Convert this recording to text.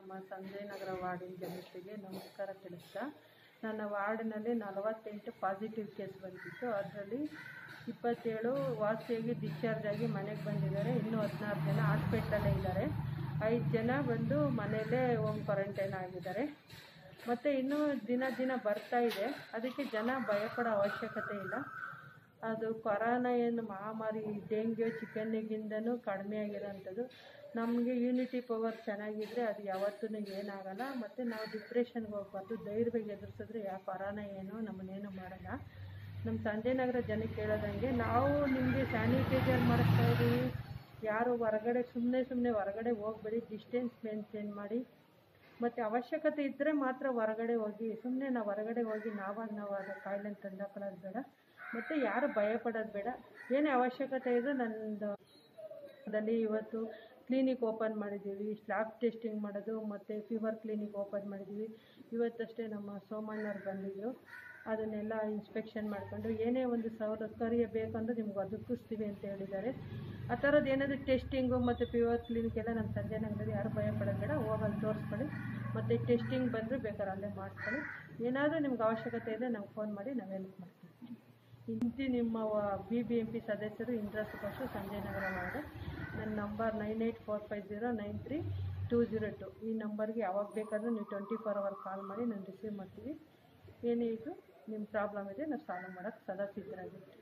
ನಮ್ಮ ಸಂಜಯ್ ನಗರ ವಾರ್ಡಿನ ಜನತೆಗೆ ನಮಸ್ಕಾರ ತಿಳಿಸ್ತಾ ನನ್ನ ವಾರ್ಡಿನಲ್ಲಿ ನಲವತ್ತೆಂಟು ಪಾಸಿಟಿವ್ ಕೇಸ್ ಬಂದಿತ್ತು ಅದರಲ್ಲಿ ಇಪ್ಪತ್ತೇಳು ವಾಸಿಯಾಗಿ ಡಿಸ್ಚಾರ್ಜ್ ಆಗಿ ಮನೆಗೆ ಬಂದಿದ್ದಾರೆ ಇನ್ನೂ ಹದಿನಾರು ಜನ ಹಾಸ್ಪಿಟ್ಲಲ್ಲೇ ಇದ್ದಾರೆ ಐದು ಜನ ಬಂದು ಮನೆಯಲ್ಲೇ ಹೋಮ್ ಕ್ವಾರಂಟೈನ್ ಆಗಿದ್ದಾರೆ ಮತ್ತು ಇನ್ನೂ ದಿನ ದಿನ ಬರ್ತಾ ಇದೆ ಅದಕ್ಕೆ ಜನ ಭಯಪಡೋ ಅವಶ್ಯಕತೆ ಇಲ್ಲ ಅದು ಕೊರೋನಾ ಏನು ಮಹಾಮಾರಿ ಡೆಂಗ್ಯೂ ಚಿಕನ್ನಿಗಿಂತನೂ ಕಡಿಮೆ ಆಗಿರೋಂಥದ್ದು ನಮಗೆ ಯೂನಿಟಿ ಪವರ್ ಚೆನ್ನಾಗಿದ್ದರೆ ಅದು ಯಾವತ್ತೂ ಏನಾಗಲ್ಲ ಮತ್ತು ನಾವು ಡಿಪ್ರೆಷನ್ಗೆ ಹೋಗ್ಬಾರ್ದು ಧೈರ್ಯವಾಗಿ ಎದುರಿಸಿದ್ರೆ ಯಾವ ಕೊರೋನಾ ಏನು ನಮ್ಮನ್ನೇನು ಮಾಡಲ್ಲ ನಮ್ಮ ಸಂಜಯನಗರ ಜನಕ್ಕೆ ಹೇಳೋದಂಗೆ ನಾವು ನಿಮಗೆ ಸ್ಯಾನಿಟೈಸರ್ ಮಾಡಿಸ್ತಾ ಇದ್ದೀವಿ ಯಾರು ಹೊರಗಡೆ ಸುಮ್ಮನೆ ಸುಮ್ಮನೆ ಹೊರಗಡೆ ಹೋಗ್ಬೇಡಿ ಡಿಸ್ಟೆನ್ಸ್ ಮೇಂಟೈನ್ ಮಾಡಿ ಮತ್ತು ಅವಶ್ಯಕತೆ ಇದ್ದರೆ ಮಾತ್ರ ಹೊರಗಡೆ ಹೋಗಿ ಸುಮ್ಮನೆ ನಾವು ಹೊರಗಡೆ ಹೋಗಿ ನಾವಾಗ ನಾವಾಗ ಕಾಯಿಲೆ ತಂದಾಕೊಳ್ಳೋದು ಬೇಡ ಮತ್ತು ಯಾರು ಭಯಪಡೋದು ಬೇಡ ಏನೇ ಅವಶ್ಯಕತೆ ಇದೆ ನಂದು ದಲ್ಲಿ ಇವತ್ತು ಕ್ಲಿನಿಕ್ ಓಪನ್ ಮಾಡಿದ್ದೀವಿ ಸ್ಲ್ಯಾಬ್ ಟೆಸ್ಟಿಂಗ್ ಮಾಡೋದು ಮತ್ತು ಫೀವರ್ ಕ್ಲಿನಿಕ್ ಓಪನ್ ಮಾಡಿದ್ದೀವಿ ಇವತ್ತಷ್ಟೇ ನಮ್ಮ ಸೋಮಣ್ಣವ್ರು ಬಂದಿದ್ದರು ಅದನ್ನೆಲ್ಲ ಇನ್ಸ್ಪೆಕ್ಷನ್ ಮಾಡಿಕೊಂಡು ಏನೇ ಒಂದು ಸೌಕರ್ಯ ಬೇಕಂದ್ರೆ ನಿಮ್ಗೆ ಒದಗಿಸ್ತೀವಿ ಅಂತ ಹೇಳಿದ್ದಾರೆ ಆ ಥರದ್ದು ಏನಾದರೂ ಟೆಸ್ಟಿಂಗು ಮತ್ತು ಫೀವರ್ ಕ್ಲಿನಿಕ್ ಎಲ್ಲ ನಮ್ಮ ಸಂಜೆ ನಗರದಲ್ಲಿ ಯಾರು ಭಯ ಪಡೋದು ಬೇಡ ಹೋಗಲ್ಲಿ ತೋರಿಸ್ಕೊಳ್ಳಿ ಮತ್ತು ಟೆಸ್ಟಿಂಗ್ ಬಂದರೂ ಬೇಕಾದ್ರೆ ಅಲ್ಲೇ ಮಾಡಿಸ್ಕೊಳ್ಳಿ ಏನಾದರೂ ನಿಮ್ಗೆ ಅವಶ್ಯಕತೆ ಇದೆ ನಮ್ಗೆ ಫೋನ್ ಮಾಡಿ ನಾವು ಹೆಲ್ಪ್ ಮಾಡ್ತೀವಿ ಇಂತಿ ನಿಮ್ಮ ಬಿ ಬಿ ಎಂ ಪಿ ಸದಸ್ಯರು ಇಂದಿರಾ ಸುಭಾಷ್ ಸಂಜಯ್ ನಗರ ವಾರ್ಡ್ ನನ್ನ number nine eight four five zero nine three two zero two ಈ ನಂಬರ್ಗೆ ಯಾವಾಗ ಬೇಕಾದರೂ ನೀವು ಟ್ವೆಂಟಿ ಫೋರ್ ಅವರ್ ಕಾಲ್ ಮಾಡಿ ನಾನು ರಿಸೀವ್ ಮಾಡ್ತೀವಿ ಏನೇ ಇದ್ದು ನಿಮ್ಮ ಪ್ರಾಬ್ಲಮ್ ಇದೆ ನಾವು ಸಾಲ್ವ್ ಮಾಡೋಕ್ಕೆ ಸದಾ ಸಿದ್ಧರಾಗಿರ್ತೀವಿ